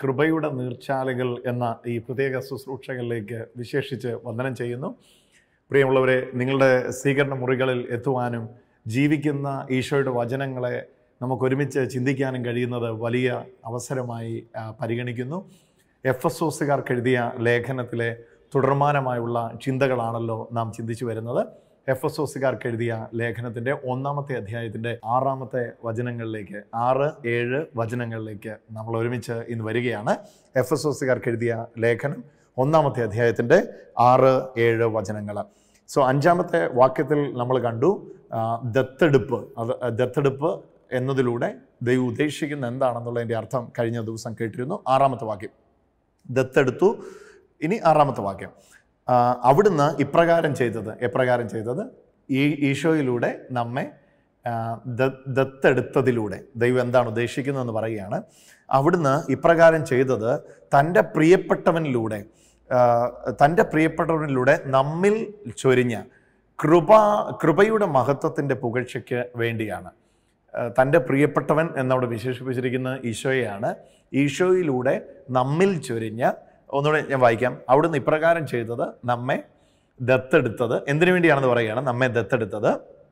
കൃപയുടെ നീർച്ചാലുകൾ എന്ന ഈ പ്രത്യേക ശുശ്രൂഷകളിലേക്ക് വിശേഷിച്ച് വന്ദനം ചെയ്യുന്നു പ്രിയമുള്ളവരെ നിങ്ങളുടെ സ്വീകരണ മുറികളിൽ എത്തുവാനും ജീവിക്കുന്ന ഈശോയുടെ വചനങ്ങളെ നമുക്ക് ഒരുമിച്ച് ചിന്തിക്കാനും കഴിയുന്നത് വലിയ അവസരമായി ആ, പരിഗണിക്കുന്നു എഫ് എസ് ഒസുകാർക്ക് എഴുതിയ ലേഖനത്തിലെ തുടർമാനമായുള്ള ചിന്തകളാണല്ലോ നാം ചിന്തിച്ചു വരുന്നത് എഫ് എസ് ഒസുകാർക്ക് എഴുതിയ ലേഖനത്തിൻ്റെ ഒന്നാമത്തെ അധ്യായത്തിൻ്റെ ആറാമത്തെ വചനങ്ങളിലേക്ക് ആറ് ഏഴ് വചനങ്ങളിലേക്ക് നമ്മൾ ഒരുമിച്ച് ഇന്ന് വരികയാണ് എഫ് എസ് ഒസുകാർക്ക് എഴുതിയ ലേഖനം ഒന്നാമത്തെ അധ്യായത്തിൻ്റെ ആറ് ഏഴ് വചനങ്ങൾ സോ അഞ്ചാമത്തെ വാക്യത്തിൽ നമ്മൾ കണ്ടു ആ, ദത്തെടുപ്പ് അത് ദത്തെടുപ്പ് എന്നതിലൂടെ ദൈവം ഉദ്ദേശിക്കുന്ന എന്താണെന്നുള്ളതിൻ്റെ അർത്ഥം കഴിഞ്ഞ ദിവസം കേട്ടിരുന്നു ആറാമത്തെ വാക്യം ദത്തെടുത്തു ഇനി ആറാമത്തെ വാക്യം ആ, അവിടുന്ന് ഇപ്രകാരം ചെയ്തത് എപ്രകാരം ചെയ്തത് ഈ ഈശോയിലൂടെ നമ്മെ ആ, ദ- ദത്തെടുത്തതിലൂടെ ദൈവം എന്താണ് ഉദ്ദേശിക്കുന്നതെന്ന് പറയുകയാണ് അവിടുന്ന് ഇപ്രകാരം ചെയ്തത് തൻ്റെ പ്രിയപ്പെട്ടവനിലൂടെ ആ, തൻ്റെ പ്രിയപ്പെട്ടവനിലൂടെ നമ്മിൽ ചൊരിഞ്ഞ കൃപ കൃപയുടെ മഹത്വത്തിൻ്റെ പുകഴ്ചയ്ക്ക് വേണ്ടിയാണ് ആ, തൻ്റെ പ്രിയപ്പെട്ടവൻ എന്നവിടെ വിശേഷിപ്പിച്ചിരിക്കുന്ന ഈശോയെയാണ് ഈശോയിലൂടെ നമ്മിൽ ചൊരിഞ്ഞ ഒന്നുകൂടെ ഞാൻ വായിക്കാം അവിടുന്ന് ഇപ്രകാരം ചെയ്തത് നമ്മെ ദത്തെടുത്തത് എന്തിനു വേണ്ടിയാണെന്ന് പറയുകയാണ് നമ്മെ ദത്തെടുത്തത്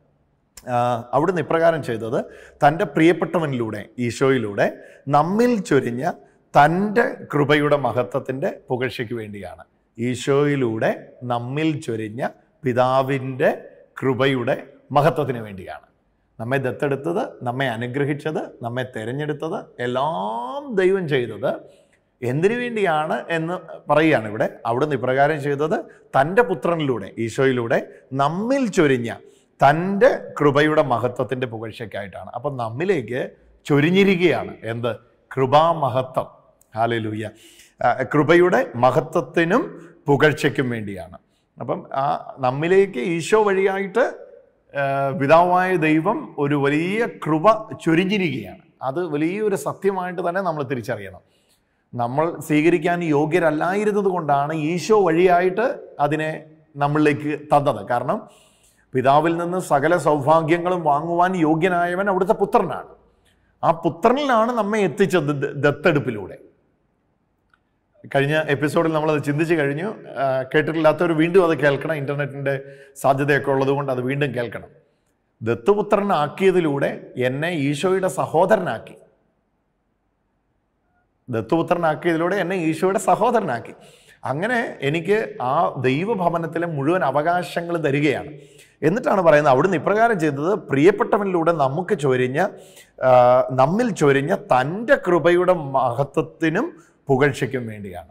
ആ, അവിടുന്ന് ഇപ്രകാരം ചെയ്തത് തൻ്റെ പ്രിയപ്പെട്ടവനിലൂടെ ഈശോയിലൂടെ നമ്മിൽ ചൊരിഞ്ഞ തൻ്റെ കൃപയുടെ മഹത്വത്തിൻ്റെ പുകഴ്ചയ്ക്ക് വേണ്ടിയാണ് ഈശോയിലൂടെ നമ്മിൽ ചൊരിഞ്ഞ പിതാവിൻ്റെ കൃപയുടെ മഹത്വത്തിന് വേണ്ടിയാണ് നമ്മെ ദത്തെടുത്തത് നമ്മെ അനുഗ്രഹിച്ചത് നമ്മെ തിരഞ്ഞെടുത്തത് എല്ലാം ദൈവം ചെയ്തത് എന്തിനു വേണ്ടിയാണ് എന്ന് പറയുകയാണ് ഇവിടെ അവിടുന്ന് ഇപ്രകാരം ചെയ്തത് തൻ്റെ പുത്രനിലൂടെ ഈശോയിലൂടെ നമ്മിൽ ചൊരിഞ്ഞ തൻ്റെ കൃപയുടെ മഹത്വത്തിൻ്റെ പുകഴ്ചയ്ക്കായിട്ടാണ് അപ്പം നമ്മിലേക്ക് ചൊരിഞ്ഞിരിക്കുകയാണ് എന്ത് കൃപാമഹത്വം ഹാലലൂയ ആ, കൃപയുടെ മഹത്വത്തിനും പുകഴ്ചയ്ക്കും വേണ്ടിയാണ് അപ്പം ആ നമ്മിലേക്ക് ഈശോ വഴിയായിട്ട് ആ, പിതാവായ ദൈവം ഒരു വലിയ കൃപ ചൊരിഞ്ഞിരിക്കുകയാണ് അത് വലിയൊരു സത്യമായിട്ട് തന്നെ നമ്മൾ തിരിച്ചറിയണം നമ്മൾ സ്വീകരിക്കാൻ യോഗ്യരല്ലായിരുന്നത് കൊണ്ടാണ് ഈശോ വഴിയായിട്ട് അതിനെ നമ്മളിലേക്ക് തന്നത് കാരണം പിതാവിൽ നിന്ന് സകല സൗഭാഗ്യങ്ങളും വാങ്ങുവാൻ യോഗ്യനായവൻ അവിടുത്തെ പുത്രനാണ് ആ പുത്രനിലാണ് നമ്മെ എത്തിച്ചത് ദ- ദത്തെടുപ്പിലൂടെ കഴിഞ്ഞ എപ്പിസോഡിൽ നമ്മളത് ചിന്തിച്ചു കഴിഞ്ഞു ആ, കേട്ടിട്ടില്ലാത്തവർ വീണ്ടും അത് കേൾക്കണം ഇൻ്റർനെറ്റിൻ്റെ സാധ്യതയൊക്കെ ഉള്ളതുകൊണ്ട് അത് വീണ്ടും കേൾക്കണം ദത്തുപുത്രനാക്കിയതിലൂടെ എന്നെ ഈശോയുടെ സഹോദരനാക്കി ദത്തുപുത്രനാക്കിയതിലൂടെ എന്നെ ഈശോയുടെ സഹോദരനാക്കി അങ്ങനെ എനിക്ക് ആ ദൈവഭവനത്തിലെ മുഴുവൻ അവകാശങ്ങൾ തരികയാണ് എന്നിട്ടാണ് പറയുന്നത് അവിടുന്ന് ഇപ്രകാരം ചെയ്തത് പ്രിയപ്പെട്ടവനിലൂടെ നമുക്ക് ചൊരിഞ്ഞ ആ, നമ്മിൽ ചൊരിഞ്ഞ തൻ്റെ കൃപയുടെ മഹത്വത്തിനും പുകഴ്ചയ്ക്കും വേണ്ടിയാണ്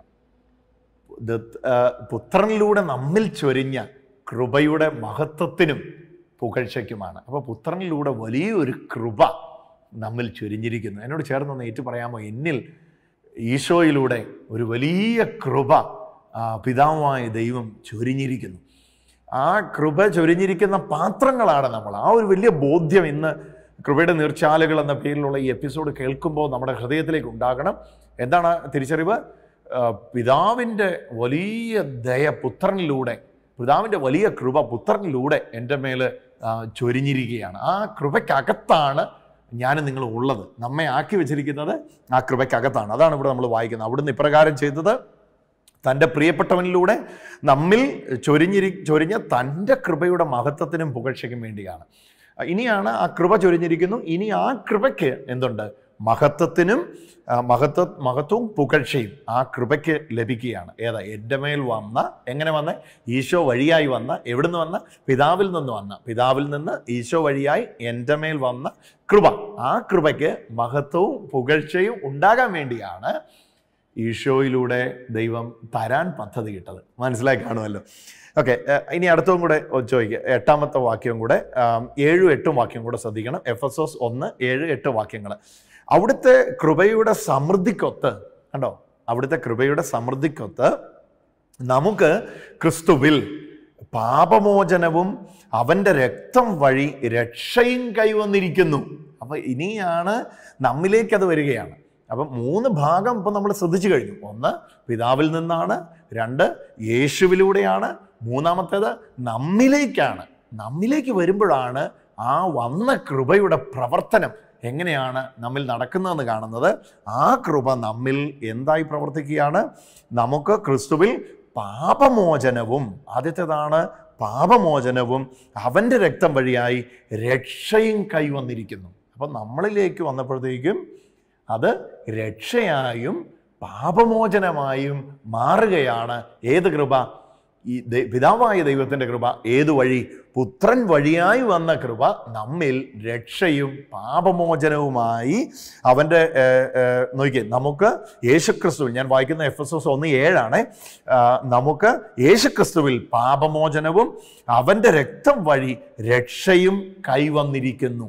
ദത്ത്- ആ, പുത്രനിലൂടെ നമ്മിൽ ചൊരിഞ്ഞ കൃപയുടെ മഹത്വത്തിനും പുകഴ്ചയ്ക്കുമാണ് അപ്പോൾ പുത്രനിലൂടെ വലിയൊരു കൃപ നമ്മിൽ ചൊരിഞ്ഞിരിക്കുന്നു എന്നോട് ചേർന്നൊന്ന് ഏറ്റു പറയാമോ എന്നിൽ ഈശോയിലൂടെ ഒരു വലിയ കൃപ ആ, പിതാവായ ദൈവം ചൊരിഞ്ഞിരിക്കുന്നു ആ കൃപ ചൊരിഞ്ഞിരിക്കുന്ന പാത്രങ്ങളാണ് നമ്മൾ ആ ഒരു വലിയ ബോധ്യം ഇന്ന് കൃപയുടെ നീർച്ചാലുകൾ എന്ന പേരിലുള്ള ഈ എപ്പിസോഡ് കേൾക്കുമ്പോൾ നമ്മുടെ ഹൃദയത്തിലേക്ക് ഉണ്ടാകണം എന്താണ് തിരിച്ചറിവ് ആ, പിതാവിൻ്റെ വലിയ ദയ പുത്രനിലൂടെ പിതാവിൻ്റെ വലിയ കൃപ പുത്രനിലൂടെ എൻ്റെ മേൽ ചൊരിഞ്ഞിരിക്കുകയാണ് ആ കൃപയ്ക്കകത്താണ് ഞാനും നിങ്ങൾ ഉള്ളത് നമ്മെ ആക്കി വെച്ചിരിക്കുന്നത് ആ കൃപയ്ക്കകത്താണ് അതാണ് ഇവിടെ നമ്മൾ വായിക്കുന്നത് അവിടുന്ന് ഇപ്രകാരം ചെയ്തത് തൻ്റെ പ്രിയപ്പെട്ടവനിലൂടെ നമ്മിൽ ചൊരിഞ്ഞിരി ചൊരിഞ്ഞ തൻ്റെ കൃപയുടെ മഹത്വത്തിനും പുകഴ്ചയ്ക്കും വേണ്ടിയാണ് ഇനിയാണ് ആ കൃപ ചൊരിഞ്ഞിരിക്കുന്നു ഇനി ആ കൃപയ്ക്ക് എന്തുണ്ട് മഹത്വത്തിനും ആ, മഹത്വ മഹത്വവും പുകഴ്ചയും ആ കൃപയ്ക്ക് ലഭിക്കുകയാണ് ഏതാ എൻ്റെ മേൽ വന്ന എങ്ങനെ വന്ന ഈശോ വഴിയായി വന്ന എവിടുന്ന് വന്ന പിതാവിൽ നിന്ന് വന്ന പിതാവിൽ നിന്ന് ഈശോ വഴിയായി എൻ്റെ മേൽ വന്ന കൃപ ആ കൃപയ്ക്ക് മഹത്വവും പുകഴ്ചയും ഉണ്ടാകാൻ വേണ്ടിയാണ് ഈശോയിലൂടെ ദൈവം തരാൻ പദ്ധതി ഇട്ടത് മനസ്സിലായി കാണുമല്ലോ ഓക്കെ ഇനി അടുത്തതും കൂടെ ഒന്ന് ചോദിക്കുക എട്ടാമത്തെ വാക്യവും കൂടെ ആം, ഏഴും എട്ടും വാക്യം കൂടെ ശ്രദ്ധിക്കണം എഫ് എസ് എസ് ഒന്ന് ഏഴ് എട്ട് വാക്യങ്ങൾ അവിടുത്തെ കൃപയുടെ സമൃദ്ധിക്കൊത്ത് കണ്ടോ അവിടുത്തെ കൃപയുടെ സമൃദ്ധിക്കൊത്ത് നമുക്ക് ക്രിസ്തുവിൽ പാപമോചനവും അവൻ്റെ രക്തം വഴി രക്ഷയും കൈവന്നിരിക്കുന്നു അപ്പം ഇനിയാണ് നമ്മിലേക്ക് അത് വരികയാണ് അപ്പം മൂന്ന് ഭാഗം ഇപ്പം നമ്മൾ ശ്രദ്ധിച്ചു കഴിഞ്ഞു ഒന്ന് പിതാവിൽ നിന്നാണ് രണ്ട് യേശുവിലൂടെയാണ് മൂന്നാമത്തേത് നമ്മിലേക്കാണ് നമ്മിലേക്ക് വരുമ്പോഴാണ് ആ വന്ന കൃപയുടെ പ്രവർത്തനം എങ്ങനെയാണ് നമ്മിൽ നടക്കുന്നതെന്ന് കാണുന്നത് ആ കൃപ നമ്മിൽ എന്തായി പ്രവർത്തിക്കുകയാണ് നമുക്ക് ക്രിസ്തുവിൽ പാപമോചനവും ആദ്യത്തേതാണ് പാപമോചനവും അവൻ്റെ രക്തം വഴിയായി രക്ഷയും കൈവന്നിരിക്കുന്നു അപ്പം നമ്മളിലേക്ക് വന്നപ്പോഴത്തേക്കും അത് രക്ഷയായും പാപമോചനമായും മാറുകയാണ് ഏത് കൃപ ഈ ദൈ- പിതാവായ ദൈവത്തിൻ്റെ കൃപ ഏത് വഴി പുത്രൻ വഴിയായി വന്ന കൃപ നമ്മിൽ രക്ഷയും പാപമോചനവുമായി അവൻ്റെ നോക്കിയേ നമുക്ക് യേശുക്രിസ്തുവിൽ ഞാൻ വായിക്കുന്ന എഫ് എസ് എസ് ഒന്ന് ഏഴാണ് നമുക്ക് യേശുക്രിസ്തുവിൽ പാപമോചനവും അവൻ്റെ രക്തം വഴി രക്ഷയും കൈവന്നിരിക്കുന്നു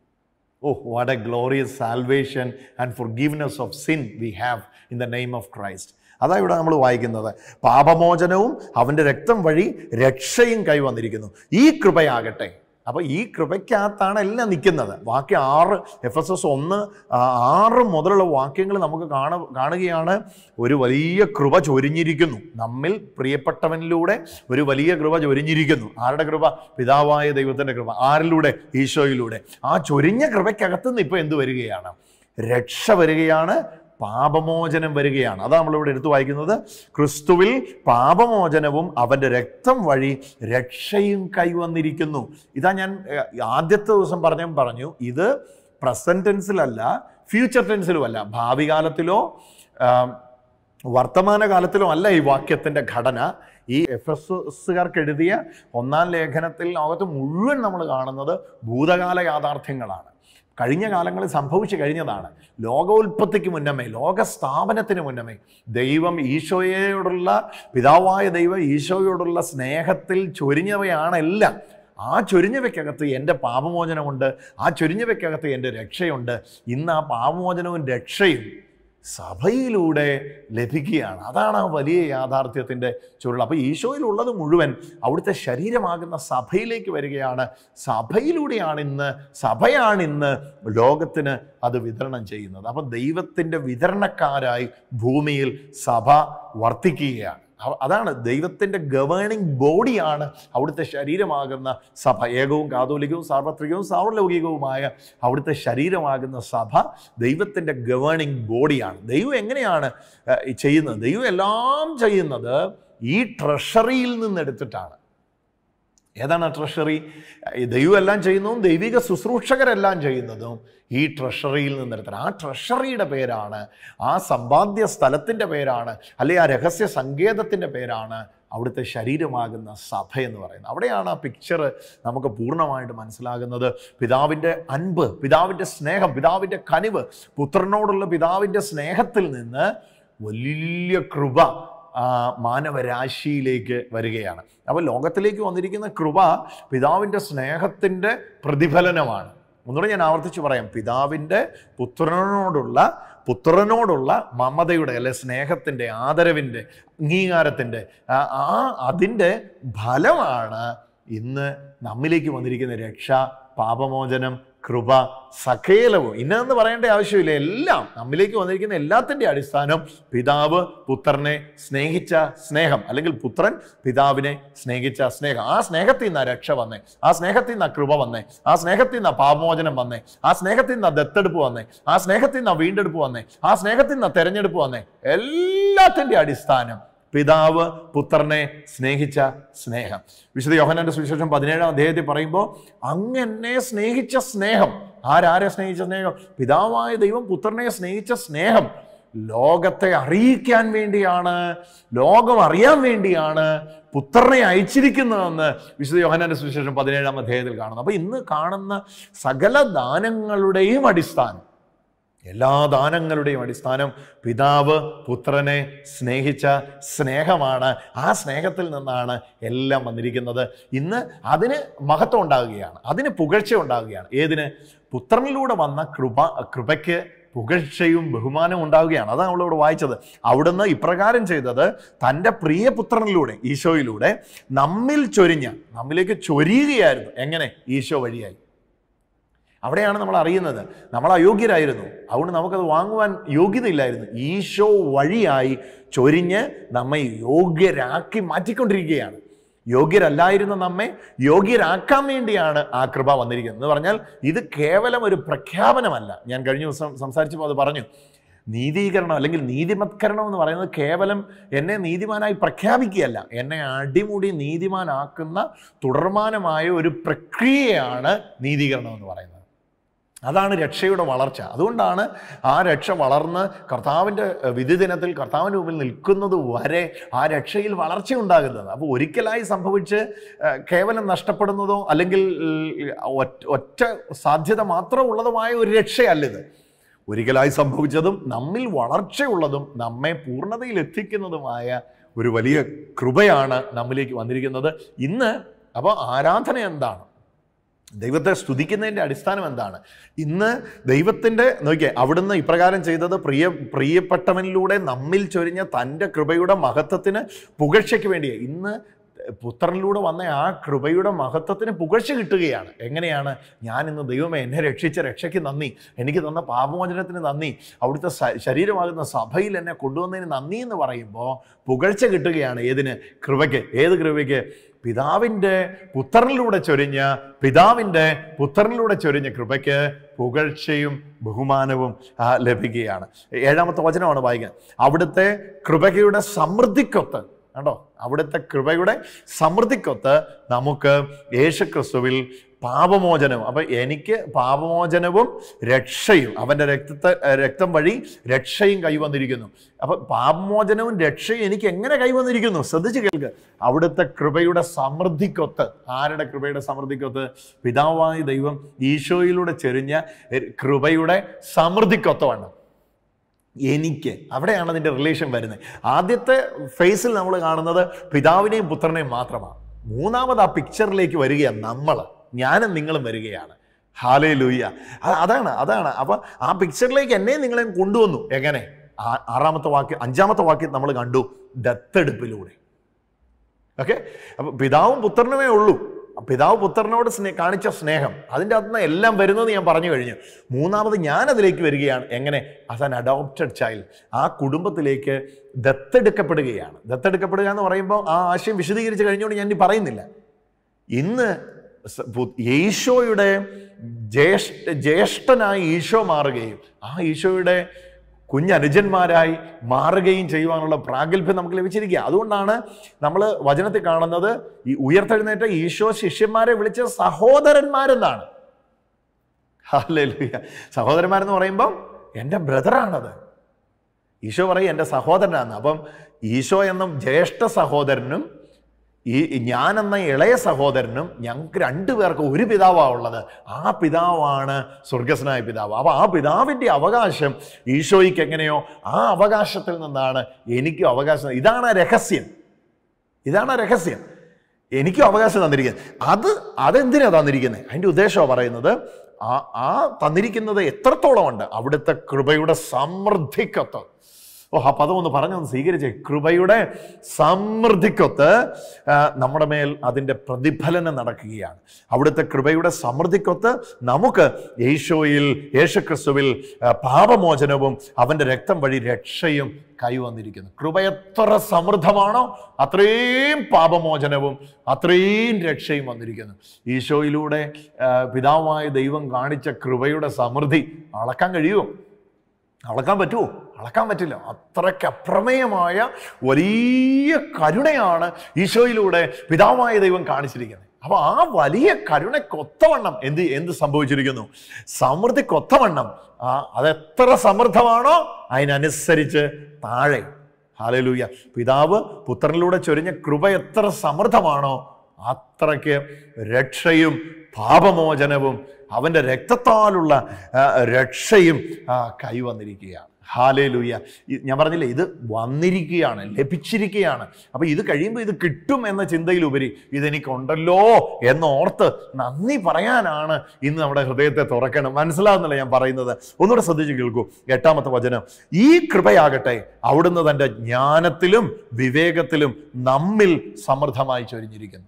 Oh, what a glorious salvation and forgiveness of sin we have in the name of Christ. അതാ ഇവിടെ നമ്മൾ വായിക്കുന്നത് പാപമോചനവും അവൻ്റെ രക്തം വഴി രക്ഷയും കൈവന്നിരിക്കുന്നു ഈ കൃപയാകട്ടെ അപ്പോൾ ഈ കൃപയ്ക്കകത്താണ് എല്ലാം നിൽക്കുന്നത് വാക്യം ആറ് എഫ് എസ് എസ് ഒന്ന് ആ, ആറ് മുതലുള്ള വാക്യങ്ങൾ നമുക്ക് കാണ കാണുകയാണ് ഒരു വലിയ കൃപ ചൊരിഞ്ഞിരിക്കുന്നു നമ്മിൽ പ്രിയപ്പെട്ടവനിലൂടെ ഒരു വലിയ കൃപ ചൊരിഞ്ഞിരിക്കുന്നു ആരുടെ കൃപ പിതാവായ ദൈവത്തിൻ്റെ കൃപ ആരിലൂടെ ഈശോയിലൂടെ ആ ചൊരിഞ്ഞ കൃപയ്ക്കകത്ത് നിന്ന് ഇപ്പോൾ എന്ത് വരികയാണ് രക്ഷ വരികയാണ് പാപമോചനം വരികയാണ് അതാണ് നമ്മളിവിടെ എടുത്തു വായിക്കുന്നത് ക്രിസ്തുവിൽ പാപമോചനവും അവൻ്റെ രക്തം വഴി രക്ഷയും കൈവന്നിരിക്കുന്നു ഇതാ ഞാൻ ഏഹ്, ആദ്യത്തെ ദിവസം പറഞ്ഞ പറഞ്ഞു ഇത് പ്രസന്റ് ടെൻസിലല്ല ഫ്യൂച്ചർ ടെൻസിലുമല്ല ഭാവി കാലത്തിലോ ആം, വർത്തമാനകാലത്തിലും അല്ല ഈ വാക്യത്തിൻ്റെ ഘടന ഈ എഫ് എസ് എസ്സുകാർക്ക് എഴുതിയ ഒന്നാം ലേഖനത്തിൽ ലോകത്ത് മുഴുവൻ നമ്മൾ കാണുന്നത് ഭൂതകാല യാഥാർത്ഥ്യങ്ങളാണ് കഴിഞ്ഞ കാലങ്ങളിൽ സംഭവിച്ചു കഴിഞ്ഞതാണ് ലോകോൽപ്പത്തിക്ക് മുന്നമേ ലോക സ്ഥാപനത്തിന് മുന്നമേ ദൈവം ഈശോയോടുള്ള പിതാവായ ദൈവം ഈശോയോടുള്ള സ്നേഹത്തിൽ ചൊരിഞ്ഞവയാണ് എല്ലാം ആ ചൊരിഞ്ഞവയ്ക്കകത്ത് എൻ്റെ പാപമോചനമുണ്ട് ആ ചൊരിഞ്ഞവയ്ക്കകത്ത് എൻ്റെ രക്ഷയുണ്ട് ഇന്ന് ആ പാപമോചനവും രക്ഷയും സഭയിലൂടെ ലഭിക്കുകയാണ് അതാണ് ആ വലിയ യാഥാർത്ഥ്യത്തിൻ്റെ ചുരുൾ അപ്പോൾ ഈശോയിലുള്ളത് മുഴുവൻ അവിടുത്തെ ശരീരമാകുന്ന സഭയിലേക്ക് വരികയാണ് സഭയിലൂടെയാണ് ഇന്ന് സഭയാണ് ഇന്ന് ലോകത്തിന് അത് വിതരണം ചെയ്യുന്നത് അപ്പോൾ ദൈവത്തിൻ്റെ വിതരണക്കാരായി ഭൂമിയിൽ സഭ വർത്തിക്കുകയാണ് അവ- അതാണ് ദൈവത്തിൻ്റെ ഗവേണിംഗ് ബോഡിയാണ് അവിടുത്തെ ശരീരമാകുന്ന സഭ ഏകവും കാതോലികവും സാർവത്രികവും സാർവലൗകികവുമായ അവിടുത്തെ ശരീരമാകുന്ന സഭ ദൈവത്തിൻ്റെ ഗവേണിംഗ് ബോഡിയാണ് ദൈവം എങ്ങനെയാണ് ഏഹ്, ഈ ചെയ്യുന്നത് ദൈവം എല്ലാം ചെയ്യുന്നത് ഈ ട്രഷറിയിൽ നിന്ന് എടുത്തിട്ടാണ് ഏതാണ് ട്രഷറി ദൈവം എല്ലാം ചെയ്യുന്നതും ദൈവിക ശുശ്രൂഷകരെല്ലാം ചെയ്യുന്നതും ഈ ട്രഷറിയിൽ നിന്നെടുത്തത് ആ ട്രഷറിയുടെ പേരാണ് ആ സമ്പാദ്യ സ്ഥലത്തിൻ്റെ പേരാണ് അല്ലെ ആ രഹസ്യ സങ്കേതത്തിൻ്റെ പേരാണ് അവിടുത്തെ ശരീരമാകുന്ന സഭ എന്ന് പറയുന്നത് അവിടെയാണ് ആ പിക്ചർ നമുക്ക് പൂർണ്ണമായിട്ട് മനസ്സിലാകുന്നത് പിതാവിൻ്റെ അൻപ് പിതാവിൻ്റെ സ്നേഹം പിതാവിൻ്റെ കനിവ് പുത്രനോടുള്ള പിതാവിൻ്റെ സ്നേഹത്തിൽ നിന്ന് വലിയ കൃപ ആ, മാനവരാശിയിലേക്ക് വരികയാണ് അപ്പോൾ ലോകത്തിലേക്ക് വന്നിരിക്കുന്ന കൃപ പിതാവിൻ്റെ സ്നേഹത്തിൻ്റെ പ്രതിഫലനമാണ് ഒന്നുകൂടെ ഞാൻ ആവർത്തിച്ച് പറയാം പിതാവിൻ്റെ പുത്രനോടുള്ള പുത്രനോടുള്ള മമതയുടെ അല്ലെ സ്നേഹത്തിൻ്റെ ആദരവിൻ്റെ അംഗീകാരത്തിൻ്റെ ആ ആ അതിൻ്റെ ഫലമാണ് ഇന്ന് നമ്മിലേക്ക് വന്നിരിക്കുന്ന രക്ഷ പാപമോചനം കൃപ സകേലവും ഇന്നതെന്ന് പറയേണ്ട ആവശ്യമില്ല എല്ലാം നമ്മിലേക്ക് വന്നിരിക്കുന്ന എല്ലാത്തിൻ്റെ അടിസ്ഥാനം പിതാവ് പുത്രനെ സ്നേഹിച്ച സ്നേഹം അല്ലെങ്കിൽ പുത്രൻ പിതാവിനെ സ്നേഹിച്ച സ്നേഹം ആ സ്നേഹത്തിൽ നിന്നാണ് രക്ഷ വന്നേ ആ സ്നേഹത്തിൽ നിന്നാണ് കൃപ വന്നേ ആ സ്നേഹത്തിൽ നിന്നാണ് പാപമോചനം വന്നേ ആ സ്നേഹത്തിൽ നിന്നാണ് ദത്തെടുപ്പ് വന്നേ ആ സ്നേഹത്തിൽ നിന്നാണ് വീണ്ടെടുപ്പ് വന്നേ ആ സ്നേഹത്തിൽ നിന്നാണ് തെരഞ്ഞെടുപ്പ് വന്നേ എല്ലാത്തിൻ്റെ അടിസ്ഥാനം പിതാവ് പുത്രനെ സ്നേഹിച്ച സ്നേഹം വിശുദ്ധ യോഹനാന്റെ സുവിശേഷം പതിനേഴാം അധ്യായത്തിൽ പറയുമ്പോൾ അങ്ങനെ സ്നേഹിച്ച സ്നേഹം ആരാരെ സ്നേഹിച്ച സ്നേഹം പിതാവായ ദൈവം പുത്രനെ സ്നേഹിച്ച സ്നേഹം ലോകത്തെ അറിയിക്കാൻ വേണ്ടിയാണ് ലോകം അറിയാൻ വേണ്ടിയാണ് പുത്രനെ അയച്ചിരിക്കുന്നതെന്ന് വിശുദ്ധ യോഹനാന്റെ സുവിശേഷം പതിനേഴാം അധ്യായത്തിൽ കാണുന്നു അപ്പോൾ ഇന്ന് കാണുന്ന സകല ദാനങ്ങളുടെയും അടിസ്ഥാനം എല്ലാ ദാനങ്ങളുടെയും അടിസ്ഥാനം പിതാവ് പുത്രനെ സ്നേഹിച്ച സ്നേഹമാണ് ആ സ്നേഹത്തിൽ നിന്നാണ് എല്ലാം വന്നിരിക്കുന്നത് ഇന്ന് അതിന് മഹത്വം ഉണ്ടാകുകയാണ് അതിന് പുകഴ്ച ഉണ്ടാകുകയാണ് ഏതിന് പുത്രനിലൂടെ വന്ന കൃപ കൃപയ്ക്ക് പുകഴ്ചയും ബഹുമാനവും ഉണ്ടാവുകയാണ് അതാണ് നമ്മളിവിടെ വായിച്ചത് അവിടുന്ന് ഇപ്രകാരം ചെയ്തത് തൻ്റെ പ്രിയപുത്രനിലൂടെ ഈശോയിലൂടെ നമ്മിൽ ചൊരിഞ്ഞ നമ്മിലേക്ക് ചൊരിയുകയായിരുന്നു എങ്ങനെ ഈശോ വഴിയായി അവിടെയാണ് നമ്മൾ അറിയുന്നത് നമ്മൾ അയോഗ്യരായിരുന്നു അതുകൊണ്ട് നമുക്കത് വാങ്ങുവാൻ യോഗ്യതയില്ലായിരുന്നു ഈശോ വഴിയായി ചൊരിഞ്ഞ് നമ്മെ യോഗ്യരാക്കി മാറ്റിക്കൊണ്ടിരിക്കുകയാണ് യോഗ്യരല്ലായിരുന്ന നമ്മെ യോഗ്യരാക്കാൻ വേണ്ടിയാണ് ആ കൃപ വന്നിരിക്കുന്നത് എന്ന് പറഞ്ഞാൽ ഇത് കേവലം ഒരു പ്രഖ്യാപനമല്ല ഞാൻ കഴിഞ്ഞ ദിവസം സംസാരിച്ചപ്പോൾ അത് പറഞ്ഞു നീതീകരണം അല്ലെങ്കിൽ നീതിമത്കരണം എന്ന് പറയുന്നത് കേവലം എന്നെ നീതിമാനായി പ്രഖ്യാപിക്കുകയല്ല എന്നെ അടിമുടി നീതിമാനാക്കുന്ന തുടർമാനമായ ഒരു പ്രക്രിയയാണ് നീതീകരണം എന്ന് പറയുന്നത് അതാണ് രക്ഷയുടെ വളർച്ച അതുകൊണ്ടാണ് ആ രക്ഷ വളർന്ന് കർത്താവിൻ്റെ വിധി ദിനത്തിൽ കർത്താവിൻ്റെ മുമ്പിൽ നിൽക്കുന്നത് വരെ ആ രക്ഷയിൽ വളർച്ച ഉണ്ടാകുന്നത് അപ്പോൾ ഒരിക്കലായി സംഭവിച്ച് ഏഹ്, കേവലം നഷ്ടപ്പെടുന്നതോ അല്ലെങ്കിൽ ഏഹ്, ഒറ്റ- ഒറ്റ സാധ്യത മാത്രമുള്ളതുമായ ഒരു രക്ഷയല്ലിത് ഒരിക്കലായി സംഭവിച്ചതും നമ്മിൽ വളർച്ചയുള്ളതും നമ്മെ പൂർണ്ണതയിൽ എത്തിക്കുന്നതുമായ ഒരു വലിയ കൃപയാണ് നമ്മിലേക്ക് വന്നിരിക്കുന്നത് ഇന്ന് അപ്പോൾ ആരാധന എന്താണ് ദൈവത്തെ സ്തുതിക്കുന്നതിൻ്റെ അടിസ്ഥാനം എന്താണ് ഇന്ന് ദൈവത്തിൻ്റെ നോക്കിയേ അവിടുന്ന് ഇപ്രകാരം ചെയ്തത് പ്രിയ പ്രിയപ്പെട്ടവനിലൂടെ നമ്മിൽ ചൊരിഞ്ഞ തൻ്റെ കൃപയുടെ മഹത്വത്തിന് പുകഴ്ചയ്ക്ക് വേണ്ടിയാണ് ഇന്ന് പുത്രനിലൂടെ വന്ന ആ കൃപയുടെ മഹത്വത്തിന് പുകഴ്ച കിട്ടുകയാണ് എങ്ങനെയാണ് ഞാൻ ഇന്ന് ദൈവമേ എന്നെ രക്ഷിച്ച രക്ഷയ്ക്ക് നന്ദി എനിക്ക് തന്ന പാപമോചനത്തിന് നന്ദി അവിടുത്തെ സ- ശരീരമാകുന്ന സഭയിൽ എന്നെ കൊണ്ടുവന്നതിന് നന്ദി എന്ന് പറയുമ്പോൾ പുകഴ്ച കിട്ടുകയാണ് ഏതിന് കൃപയ്ക്ക് ഏത് കൃപയ്ക്ക് പിതാവിൻ്റെ പുത്രനിലൂടെ ചൊരിഞ്ഞ പിതാവിൻ്റെ പുത്രനിലൂടെ ചൊരിഞ്ഞ കൃപയ്ക്ക് പുകഴ്ചയും ബഹുമാനവും ആ, ലഭിക്കുകയാണ് ഏഴാമത്തെ വചനമാണ് വായിക്കുന്നത് അവിടുത്തെ കൃപകയുടെ സമൃദ്ധിക്കൊത്ത് കണ്ടോ അവിടുത്തെ കൃപയുടെ സമൃദ്ധിക്കൊത്ത് നമുക്ക് യേശുക്രിസ്തുവിൽ പാപമോചനം അപ്പൊ എനിക്ക് പാപമോചനവും രക്ഷയും അവന്റെ രക്തത്തെ രക്തം വഴി രക്ഷയും കൈവന്നിരിക്കുന്നു അപ്പൊ പാപമോചനവും രക്ഷയും എനിക്ക് എങ്ങനെ കൈവന്നിരിക്കുന്നു ശ്രദ്ധിച്ച് കേൾക്ക് അവിടുത്തെ കൃപയുടെ സമൃദ്ധിക്കൊത്ത് ആരുടെ കൃപയുടെ സമൃദ്ധിക്കൊത്ത് പിതാവായ ദൈവം ഈശോയിലൂടെ ചെരിഞ്ഞ കൃപയുടെ സമൃദ്ധിക്കൊത്തമാണ് എനിക്ക് അവിടെയാണ് അതിൻ്റെ റിലേഷൻ വരുന്നത് ആദ്യത്തെ ഫേസിൽ നമ്മൾ കാണുന്നത് പിതാവിനെയും പുത്രനെയും മാത്രമാണ് മൂന്നാമത് ആ പിക്ചറിലേക്ക് വരികയാണ് നമ്മൾ ഞാനും നിങ്ങളും വരികയാണ് ഹാലേ ലൂയ്യ അതാണ് അതാണ് അപ്പം ആ പിക്ചറിലേക്ക് എന്നെയും നിങ്ങളെയും കൊണ്ടുവന്നു എങ്ങനെ ആ- ആറാമത്തെ വാക്യം അഞ്ചാമത്തെ വാക്യം നമ്മൾ കണ്ടു ദത്തെടുപ്പിലൂടെ ഓക്കെ അപ്പൊ പിതാവും പുത്രനുമേ ഉള്ളൂ പിതാവ് പുത്രനോട് സ്നേ കാണിച്ച സ്നേഹം അതിൻ്റെ അകത്ത് നിന്ന് എല്ലാം വരുന്നത് ഞാൻ പറഞ്ഞു കഴിഞ്ഞു മൂന്നാമത് ഞാൻ അതിലേക്ക് വരികയാണ് എങ്ങനെ ആസ് ആൻ അഡോപ്റ്റഡ് ചൈൽഡ് ആ കുടുംബത്തിലേക്ക് ദത്തെടുക്കപ്പെടുകയാണ് ദത്തെടുക്കപ്പെടുക എന്ന് പറയുമ്പോൾ ആ ആശയം വിശദീകരിച്ച് കഴിഞ്ഞുകൊണ്ട് ഞാൻ ഇനി പറയുന്നില്ല ഇന്ന് സ- പു- ഈശോയുടെ ജ്യേഷ്ഠ ജ്യേഷ്ഠനായി ഈശോ മാറുകയും ആ ഈശോയുടെ കുഞ്ഞനുജന്മാരായി മാറുകയും ചെയ്യുവാനുള്ള പ്രാഗൽഭ്യം നമുക്ക് ലഭിച്ചിരിക്കുക അതുകൊണ്ടാണ് നമ്മൾ വചനത്തിൽ കാണുന്നത് ഈ ഉയർത്തെഴുന്നേറ്റ ഈശോ ശിഷ്യന്മാരെ വിളിച്ച സഹോദരന്മാരെന്നാണ് ഹല്ലേലൂയ സഹോദരന്മാരെന്ന് പറയുമ്പം എൻ്റെ ബ്രദറാണത് ഈശോ പറയും എൻ്റെ സഹോദരനാണ് അപ്പം ഈശോ എന്നും ജ്യേഷ്ഠ സഹോദരനും ഈ ഞാൻ എന്ന ഇളയ സഹോദരനും ഞങ്ങൾക്ക് രണ്ടുപേർക്ക് ഒരു പിതാവാണ് ഉള്ളത് ആ പിതാവാണ് സ്വർഗസ്നായ പിതാവ് അപ്പോൾ ആ പിതാവിൻ്റെ അവകാശം ഈശോയ്ക്ക് എങ്ങനെയോ ആ അവകാശത്തിൽ നിന്നാണ് എനിക്കും അവകാശം ഇതാണ് ആ രഹസ്യം ഇതാണ് ആ രഹസ്യം എനിക്കും അവകാശം തന്നിരിക്കുന്നത് അത് അതെന്തിനാ തന്നിരിക്കുന്നത് അതിൻ്റെ ഉദ്ദേശമാണ് പറയുന്നത് ആ ആ തന്നിരിക്കുന്നത് എത്രത്തോളം ഉണ്ട് അവിടുത്തെ കൃപയുടെ സമൃദ്ധിക്കൊത്ത് ഓ ആ പദം ഒന്ന് പറഞ്ഞൊന്ന് സ്വീകരിച്ചേ കൃപയുടെ സമൃദ്ധിക്കൊത്ത് ആ, നമ്മുടെ മേൽ അതിൻ്റെ പ്രതിഫലനം നടക്കുകയാണ് അവിടുത്തെ കൃപയുടെ സമൃദ്ധിക്കൊത്ത് നമുക്ക് യേശോയിൽ യേശുക്രിസ്തുവിൽ ആ, പാപമോചനവും അവൻ്റെ രക്തം വഴി രക്ഷയും കൈവന്നിരിക്കുന്നു കൃപ എത്ര സമൃദ്ധമാണോ അത്രയും പാപമോചനവും അത്രയും രക്ഷയും വന്നിരിക്കുന്നു ഈശോയിലൂടെ ആ, പിതാവായ ദൈവം കാണിച്ച കൃപയുടെ സമൃദ്ധി അളക്കാൻ കഴിയുമോ അളക്കാൻ പറ്റുമോ അളക്കാൻ പറ്റില്ല അത്രയ്ക്ക് അപ്രമേയമായ വലിയ കരുണയാണ് ഈശോയിലൂടെ പിതാവായ ദൈവം കാണിച്ചിരിക്കുന്നത് അപ്പൊ ആ വലിയ കരുണയ്ക്കൊത്തവണ്ണം എന്ത് എന്ത് സംഭവിച്ചിരിക്കുന്നു സമൃദ്ധിക്കൊത്തവണ്ണം ആ അതെത്ര സമൃദ്ധമാണോ അതിനനുസരിച്ച് താഴെ ഹാലലൂയ പിതാവ് പുത്രനിലൂടെ ചൊരിഞ്ഞ കൃപ എത്ര സമൃദ്ധമാണോ അത്രയ്ക്ക് രക്ഷയും പാപമോചനവും അവൻ്റെ രക്തത്താലുള്ള ആ, രക്ഷയും ആ, കൈവന്നിരിക്കുകയാണ് ഹാലേ ലൂയ ഞാൻ പറഞ്ഞില്ലേ ഇത് വന്നിരിക്കുകയാണ് ലഭിച്ചിരിക്കുകയാണ് അപ്പം ഇത് കഴിയുമ്പോൾ ഇത് കിട്ടും എന്ന ചിന്തയിലുപരി ഇതെനിക്കുണ്ടല്ലോ എന്നോർത്ത് നന്ദി പറയാനാണ് ഇന്ന് നമ്മുടെ ഹൃദയത്തെ തുറക്കണം മനസ്സിലാകുന്നില്ല ഞാൻ പറയുന്നത് ഒന്നുകൂടെ ശ്രദ്ധിച്ച് കേൾക്കൂ എട്ടാമത്തെ വചനം ഈ കൃപയാകട്ടെ അവിടുന്ന് തൻ്റെ ജ്ഞാനത്തിലും വിവേകത്തിലും നമ്മിൽ സമൃദ്ധമായി ചൊരിഞ്ഞിരിക്കുന്നു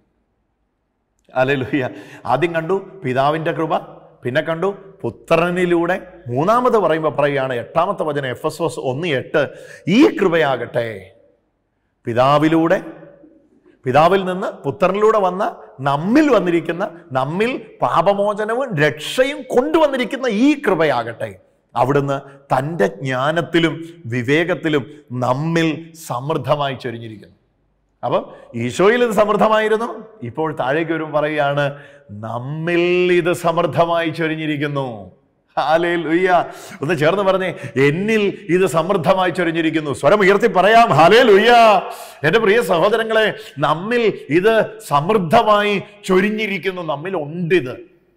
അലലുയ്യ ആദ്യം കണ്ടു പിതാവിൻ്റെ കൃപ പിന്നെ കണ്ടു പുത്രനിലൂടെ മൂന്നാമത് പറയുമ്പോൾ പറയുകയാണ് എട്ടാമത്തെ വചനം എഫ് എസ് എസ് ഒന്ന് എട്ട് ഈ കൃപയാകട്ടെ പിതാവിലൂടെ പിതാവിൽ നിന്ന് പുത്രനിലൂടെ വന്ന നമ്മിൽ വന്നിരിക്കുന്ന നമ്മിൽ പാപമോചനവും രക്ഷയും കൊണ്ടുവന്നിരിക്കുന്ന ഈ കൃപയാകട്ടെ അവിടുന്ന് തൻ്റെ ജ്ഞാനത്തിലും വിവേകത്തിലും നമ്മിൽ സമൃദ്ധമായി ചൊരിഞ്ഞിരിക്കുന്നു അപ്പം ഈശോയിൽ ഇത് സമൃദ്ധമായിരുന്നു ഇപ്പോൾ താഴേക്ക് വരും പറയുകയാണ് നമ്മിൽ ഇത് സമൃദ്ധമായി ചൊരിഞ്ഞിരിക്കുന്നു ഹാലേ ലുയ്യ ഒന്ന് ചേർന്ന് പറഞ്ഞേ എന്നിൽ ഇത് സമൃദ്ധമായി ചൊരിഞ്ഞിരിക്കുന്നു സ്വരം ഉയർത്തി പറയാം ഹാലേ ലുയ്യ എൻ്റെ പ്രിയ സഹോദരങ്ങളെ നമ്മിൽ ഇത് സമൃദ്ധമായി ചൊരിഞ്ഞിരിക്കുന്നു നമ്മിൽ ഉണ്ടിത്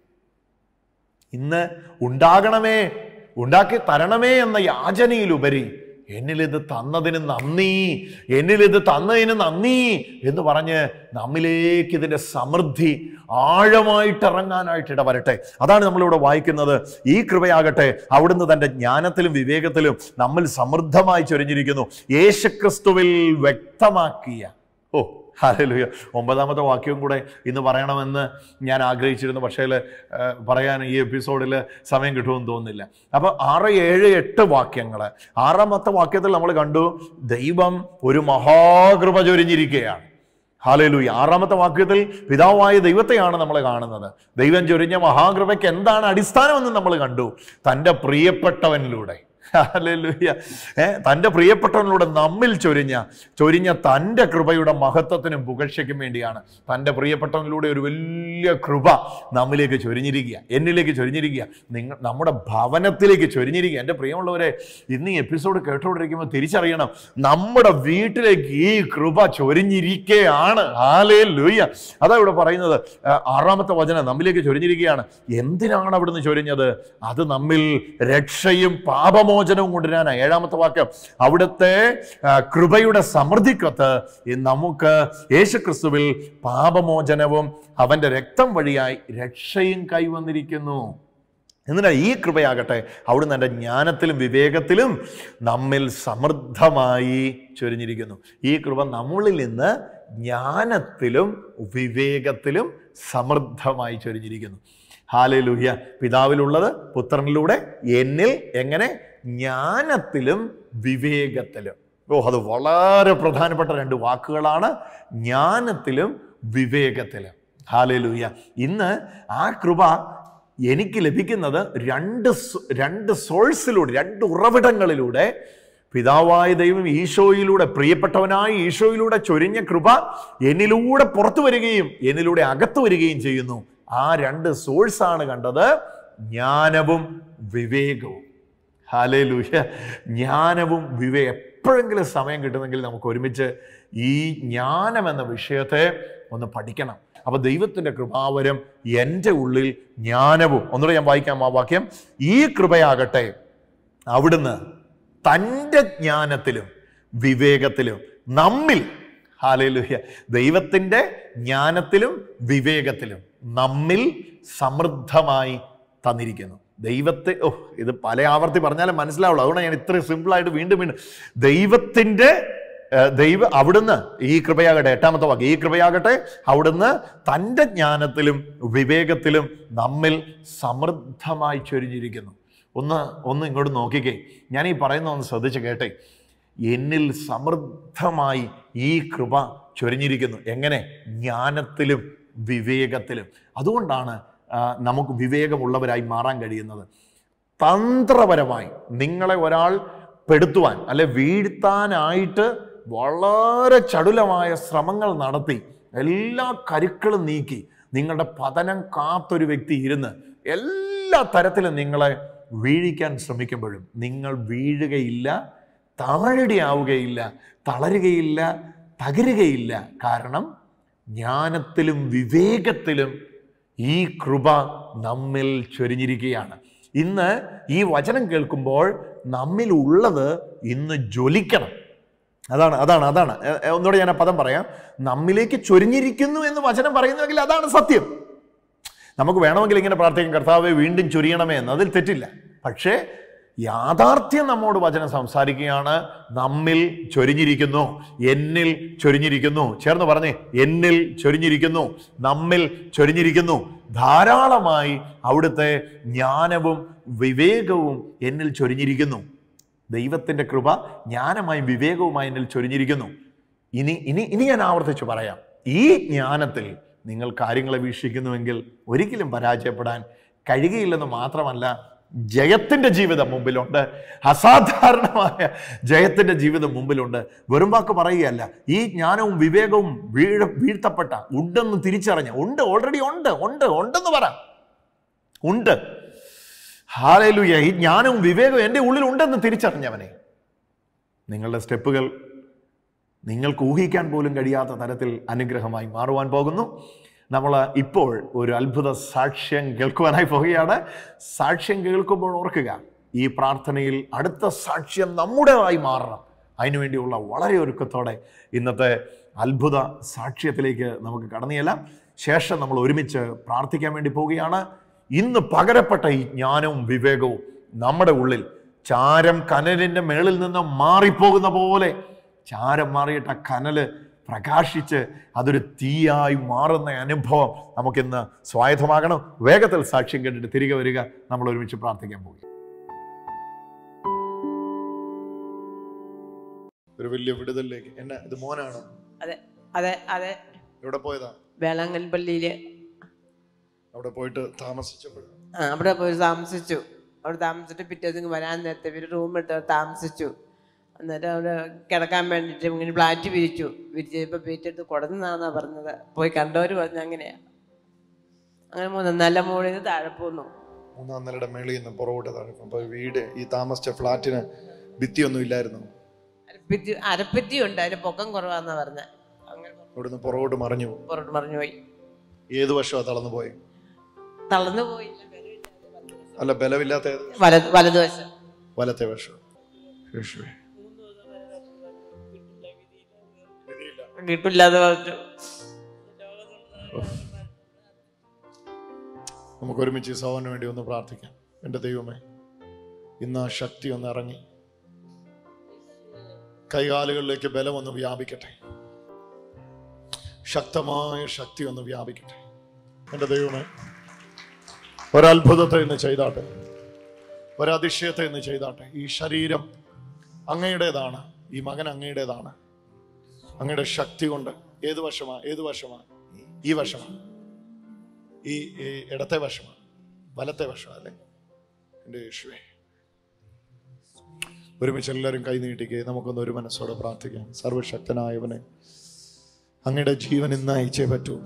ഇന്ന് ഉണ്ടാകണമേ ഉണ്ടാക്കി തരണമേ എന്ന യാചനയിലുപരി എന്നിലിത് തന്നതിന് നന്ദി എന്നിലിത് തന്നതിന് നന്ദി എന്ന് പറഞ്ഞ് നമ്മിലേക്ക് ഇതിൻ്റെ സമൃദ്ധി ആഴമായിട്ട് ഇറങ്ങാനായിട്ട് ഇടവരട്ടെ അതാണ് നമ്മളിവിടെ വായിക്കുന്നത് ഈ കൃപയാകട്ടെ അവിടുന്ന് തൻ്റെ ജ്ഞാനത്തിലും വിവേകത്തിലും നമ്മൾ സമൃദ്ധമായി ചൊരിഞ്ഞിരിക്കുന്നു യേശുക്രിസ്തുവിൽ വ്യക്തമാക്കിയ ഓ ഹാലലുയ ഒമ്പതാമത്തെ വാക്യവും കൂടെ ഇന്ന് പറയണമെന്ന് ഞാൻ ആഗ്രഹിച്ചിരുന്നു പക്ഷേ ഏഹ്, പറയാൻ ഈ എപ്പിസോഡിൽ സമയം കിട്ടുമെന്ന് തോന്നുന്നില്ല അപ്പോൾ ആറ് ഏഴ് എട്ട് വാക്യങ്ങൾ ആറാമത്തെ വാക്യത്തിൽ നമ്മൾ കണ്ടു ദൈവം ഒരു മഹാകൃപ ചൊരിഞ്ഞിരിക്കുകയാണ് ഹാലലൂയ ആറാമത്തെ വാക്യത്തിൽ പിതാവായ ദൈവത്തെയാണ് നമ്മൾ കാണുന്നത് ദൈവം ചൊരിഞ്ഞ മഹാകൃപയ്ക്ക് എന്താണ് അടിസ്ഥാനമെന്ന് നമ്മൾ കണ്ടു തൻ്റെ പ്രിയപ്പെട്ടവനിലൂടെ ഹാലലൂയ ഏ തൻ്റെ പ്രിയപ്പെട്ടവനിലൂടെ നമ്മിൽ ചൊരിഞ്ഞ ചൊരിഞ്ഞ തൻ്റെ കൃപയുടെ മഹത്വത്തിനും പുകഴ്ചയ്ക്കും വേണ്ടിയാണ് തൻ്റെ പ്രിയപ്പെട്ടവനിലൂടെ ഒരു വലിയ കൃപ നമ്മിലേക്ക് ചൊരിഞ്ഞിരിക്കുക എന്നിലേക്ക് ചൊരിഞ്ഞിരിക്കുക നിങ്ങൾ നമ്മുടെ ഭവനത്തിലേക്ക് ചൊരിഞ്ഞിരിക്കുക എൻ്റെ പ്രിയമുള്ളവരെ ഇന്ന് ഈ എപ്പിസോഡ് കേട്ടുകൊണ്ടിരിക്കുമ്പോൾ തിരിച്ചറിയണം നമ്മുടെ വീട്ടിലേക്ക് ഈ കൃപ ചൊരിഞ്ഞിരിക്കുകയാണ് ഹാലേ ലൂയ്യ അതാ ഇവിടെ പറയുന്നത് ആ, ആറാമത്തെ വചനം നമ്മിലേക്ക് ചൊരിഞ്ഞിരിക്കുകയാണ് എന്തിനാണ് അവിടുന്ന് ചൊരിഞ്ഞത് അത് നമ്മിൽ രക്ഷയും പാപമോചനവും കൊണ്ടുവരാനാണ് ഏഴാമത്തെ വാക്യം അവിടുത്തെ ആ, കൃപയുടെ സമൃദ്ധിക്കൊത്ത് ഈ നമുക്ക് യേശുക്രിസ്തുവിൽ പാപമോചനവും അവന്റെ രക്തം വഴിയായി രക്ഷയും കൈവന്നിരിക്കുന്നു എന്നിട്ട് ഈ കൃപയാകട്ടെ അവിടുന്ന് എൻ്റെ ജ്ഞാനത്തിലും വിവേകത്തിലും നമ്മിൽ സമൃദ്ധമായി ചൊരിഞ്ഞിരിക്കുന്നു ഈ കൃപ നമ്മളിൽ നിന്ന് ജ്ഞാനത്തിലും വിവേകത്തിലും സമൃദ്ധമായി ചൊരിഞ്ഞിരിക്കുന്നു ഹാലലുഹ്യ പിതാവിലുള്ളത് പുത്രനിലൂടെ എന്നിൽ എങ്ങനെ ജ്ഞാനത്തിലും വിവേകത്തിലും ഓ അത് വളരെ പ്രധാനപ്പെട്ട രണ്ട് വാക്കുകളാണ് ജ്ഞാനത്തിലും വിവേകത്തിലും ഹാലലുഹ്യ ഇന്ന് ആ കൃപ എനിക്ക് ലഭിക്കുന്നത് രണ്ട് സോ- രണ്ട് സോഴ്സിലൂടെ രണ്ട് ഉറവിടങ്ങളിലൂടെ പിതാവായ ദൈവം ഈശോയിലൂടെ പ്രിയപ്പെട്ടവനായ ഈശോയിലൂടെ ചൊരിഞ്ഞ കൃപ എന്നിലൂടെ പുറത്തു വരികയും എന്നിലൂടെ അകത്തു വരികയും ചെയ്യുന്നു ആ രണ്ട് സോഴ്സാണ് കണ്ടത് ജ്ഞാനവും വിവേകവും ഹാലേലൂയ ജ്ഞാനവും വിവേക എപ്പോഴെങ്കിലും സമയം കിട്ടുന്നെങ്കിൽ നമുക്ക് ഒരുമിച്ച് ഈ ജ്ഞാനം എന്ന വിഷയത്തെ ഒന്ന് പഠിക്കണം അപ്പൊ ദൈവത്തിന്റെ കൃപാവരം എൻ്റെ ഉള്ളിൽ ജ്ഞാനവും ഒന്നുകൂടെ ഞാൻ വായിക്കാം ആ വാക്യം ഈ കൃപയാകട്ടെ അവിടുന്ന് തൻ്റെ ജ്ഞാനത്തിലും വിവേകത്തിലും നമ്മിൽ ഹാലേലുഹ്യ ദൈവത്തിൻ്റെ ജ്ഞാനത്തിലും വിവേകത്തിലും നമ്മിൽ സമൃദ്ധമായി തന്നിരിക്കുന്നു ദൈവത്തെ ഓ ഇത് പല ആവർത്തി പറഞ്ഞാലും മനസ്സിലാവുള്ളൂ അതുകൊണ്ട് ഞാൻ ഇത്രയും സിമ്പിളായിട്ട് വീണ്ടും വീണ്ടും ദൈവത്തിൻ്റെ ഏഹ്, ദൈവ അവിടുന്ന് ഈ കൃപയാകട്ടെ എട്ടാമത്തെ വാക്ക് ഈ കൃപയാകട്ടെ അവിടുന്ന് തൻ്റെ ജ്ഞാനത്തിലും വിവേകത്തിലും നമ്മിൽ സമൃദ്ധമായി ചൊരിഞ്ഞിരിക്കുന്നു ഒന്ന് ഒന്ന് ഇങ്ങോട്ട് നോക്കിക്കേ ഞാൻ ഈ പറയുന്ന ഒന്ന് ശ്രദ്ധിച്ച് കേട്ടെ എന്നിൽ സമൃദ്ധമായി ഈ കൃപ ചൊരിഞ്ഞിരിക്കുന്നു എങ്ങനെ ജ്ഞാനത്തിലും വിവേകത്തിലും അതുകൊണ്ടാണ് ആ, നമുക്ക് വിവേകമുള്ളവരായി മാറാൻ കഴിയുന്നത് തന്ത്രപരമായി നിങ്ങളെ ഒരാൾ പെടുത്തുവാൻ അല്ലെ വീഴ്ത്താനായിട്ട് വളരെ ചടുലമായ ശ്രമങ്ങൾ നടത്തി എല്ലാ കരുക്കളും നീക്കി നിങ്ങളുടെ പതനം കാത്തൊരു വ്യക്തി ഇരുന്ന് എല്ലാ തരത്തിലും നിങ്ങളെ വീഴിക്കാൻ ശ്രമിക്കുമ്പോഴും നിങ്ങൾ വീഴുകയില്ല താഴടിയാവുകയില്ല തളരുകയില്ല തകരുകയില്ല കാരണം ജ്ഞാനത്തിലും വിവേകത്തിലും ഈ കൃപ നമ്മിൽ ചൊരിഞ്ഞിരിക്കുകയാണ് ഇന്ന് ഈ വചനം കേൾക്കുമ്പോൾ നമ്മിൽ ഉള്ളത് ഇന്ന് ജ്വലിക്കണം അതാണ് അതാണ് അതാണ് എ- എ- ഒന്നുകൂടെ ഞാൻ ആ പദം പറയാം നമ്മിലേക്ക് ചൊരിഞ്ഞിരിക്കുന്നു എന്ന് വചനം പറയുന്നുവെങ്കിൽ അതാണ് സത്യം നമുക്ക് വേണമെങ്കിൽ ഇങ്ങനെ പ്രാർത്ഥിക്കും കർത്താവെ വീണ്ടും ചൊരിയണമേ എന്ന് അതിൽ തെറ്റില്ല പക്ഷേ യാഥാർത്ഥ്യം നമ്മോട് വചനം സംസാരിക്കുകയാണ് നമ്മിൽ ചൊരിഞ്ഞിരിക്കുന്നു എന്നിൽ ചൊരിഞ്ഞിരിക്കുന്നു ചേർന്ന് പറഞ്ഞേ എന്നിൽ ചൊരിഞ്ഞിരിക്കുന്നു നമ്മിൽ ചൊരിഞ്ഞിരിക്കുന്നു ധാരാളമായി അവിടുത്തെ ജ്ഞാനവും വിവേകവും എന്നിൽ ചൊരിഞ്ഞിരിക്കുന്നു ദൈവത്തിൻ്റെ കൃപ ജ്ഞാനമായും വിവേകവുമായി എന്നിൽ ചൊരിഞ്ഞിരിക്കുന്നു ഇനി ഇനി ഇനി ഞാൻ ആവർത്തിച്ച് പറയാം ഈ ജ്ഞാനത്തിൽ നിങ്ങൾ കാര്യങ്ങളെ വീക്ഷിക്കുന്നുവെങ്കിൽ ഒരിക്കലും പരാജയപ്പെടാൻ കഴിയുകയില്ലെന്ന് മാത്രമല്ല ജയത്തിന്റെ ജീവിതം മുമ്പിലുണ്ട് അസാധാരണമായ ജയത്തിന്റെ ജീവിതം മുമ്പിലുണ്ട് വെറും വാക്ക് പറയുകയല്ല ഈ ജ്ഞാനവും വിവേകവും വീഴ വീഴ്ത്തപ്പെട്ട ഉണ്ടെന്ന് തിരിച്ചറിഞ്ഞ ഉണ്ട് ഓൾറെഡി ഉണ്ട് ഉണ്ട് ഉണ്ടെന്ന് പറ ഉണ്ട് ഹാലലുയ ഈ ജ്ഞാനവും വിവേകവും എൻ്റെ ഉള്ളിൽ ഉണ്ടെന്ന് തിരിച്ചറിഞ്ഞവനെ നിങ്ങളുടെ സ്റ്റെപ്പുകൾ നിങ്ങൾക്ക് ഊഹിക്കാൻ പോലും കഴിയാത്ത തരത്തിൽ അനുഗ്രഹമായി മാറുവാൻ പോകുന്നു നമ്മൾ ഇപ്പോൾ ഒരു അത്ഭുത സാക്ഷ്യം കേൾക്കുവാനായി പോവുകയാണ് സാക്ഷ്യം കേൾക്കുമ്പോൾ ഓർക്കുക ഈ പ്രാർത്ഥനയിൽ അടുത്ത സാക്ഷ്യം നമ്മുടേതായി മാറണം അതിനുവേണ്ടിയുള്ള വളരെ ഒരുക്കത്തോടെ ഇന്നത്തെ അത്ഭുത സാക്ഷ്യത്തിലേക്ക് നമുക്ക് കടന്നു ചെല്ലാം ശേഷം നമ്മൾ ഒരുമിച്ച് പ്രാർത്ഥിക്കാൻ വേണ്ടി പോവുകയാണ് ഇന്ന് പകരപ്പെട്ട ഈ ജ്ഞാനവും വിവേകവും നമ്മുടെ ഉള്ളിൽ ചാരം കനലിൻ്റെ മേളിൽ നിന്ന് മാറിപ്പോകുന്ന പോലെ ചാരം മാറിയിട്ട് ആ കനല് പ്രകാശിച്ച് അതൊരു തീയായി മാറുന്ന അനുഭവം നമുക്കിന്ന് സ്വായത്തമാകണം വേഗത്തിൽ സാക്ഷ്യം കേട്ടിട്ട് തിരികെ വരിക നമ്മൾ ഒരുമിച്ച് പ്രാർത്ഥിക്കാൻ പോകും ഒരു വലിയ വിടുതലിലേക്ക് എന്നെ ഇത് മോനാണോ അതെ അതെ അതെ എവിടെ പോയതാ വേളാങ്കൽ പള്ളിയില് അവിടെ പോയിട്ട് താമസിച്ചപ്പോൾ ആ, അവിടെ പോയി താമസിച്ചു അവിടെ താമസിച്ചിട്ട് പിറ്റേ ദിവസം വരാൻ നേരത്തെ ഇവര് റൂം എടുത്ത് അവിടെ താമസിച്ചു എന്നിട്ട് അവിടെ കിടക്കാൻ വേണ്ടിയിട്ട് ഇങ്ങനെ ഫ്ലാറ്റ് വിരിച്ചു വിരിച്ചപ്പോൾ വീറ്റെടുത്ത് കൊടുന്നതാണെന്നാ പറഞ്ഞത് പോയി കണ്ടവർ പറഞ്ഞു അങ്ങനെയാ അങ്ങനെ മൂന്ന് നല്ല മുകളിൽ നിന്ന് താഴെ പോന്നു മൂന്നാം നിലയുടെ മേളിൽ നിന്ന് പുറകോട്ട് താഴെ അപ്പോൾ വീട് ഈ താമസിച്ച ഫ്ലാറ്റിന് ഭിത്തിയൊന്നും ഇല്ലായിരുന്നു അരപ്പറ്റി അരപ്പറ്റി ഉണ്ട് അതിന് പൊക്കം കുറവാന്നാ പറഞ്ഞത് അങ്ങനെ ഇവിടുന്ന് പുറകോട്ട് മറിഞ്ഞു പുറത്ത് മറിഞ്ഞു പോയി ഏത് വർഷമാണ് തളർന്നു പോയി തളർന്നു പോയില്ല അല്ല ബലമില്ലാത്ത ഏത് വലത് വലതുവശം വലത്തെ വർഷം യേശുവേ. കിട്ടില്ലാതെ പറഞ്ഞു നമുക്ക് ഒരുമിച്ച് ഈ സഹോദരന് വേണ്ടി ഒന്ന് പ്രാർത്ഥിക്കാം എൻ്റെ ദൈവമേ ഇന്ന് ആ ശക്തി ഒന്ന് ഇറങ്ങി കൈകാലുകളിലേക്ക് ബലം ഒന്ന് വ്യാപിക്കട്ടെ ശക്തമായ ശക്തി ഒന്ന് വ്യാപിക്കട്ടെ എൻ്റെ ദൈവമേ ഒരത്ഭുതത്തെ ഇന്ന് ചെയ്താട്ടെ ഒരതിശയത്തെ ഇന്ന് ചെയ്താട്ടെ ഈ ശരീരം അങ്ങയുടേതാണ് ഈ മകൻ അങ്ങയുടേതാണ് അങ്ങയുടെ ശക്തി കൊണ്ട് ഏത് വശമാ ഏത് വശമാ ഈ വശമാണ് ഈ ഈ ഇടത്തെ വശമാണ് വലത്തെ വശമാണ് അല്ലേ എൻ്റെ യേശുവേ ഒരുമിച്ച് എല്ലാവരും കൈ നീട്ടിക്ക് നമുക്കൊന്ന് ഒരു മനസ്സോടെ പ്രാർത്ഥിക്കാം സർവശക്തനായവനെ അങ്ങയുടെ ജീവൻ ഇന്ന് അയച്ചേ പറ്റുള്ളൂ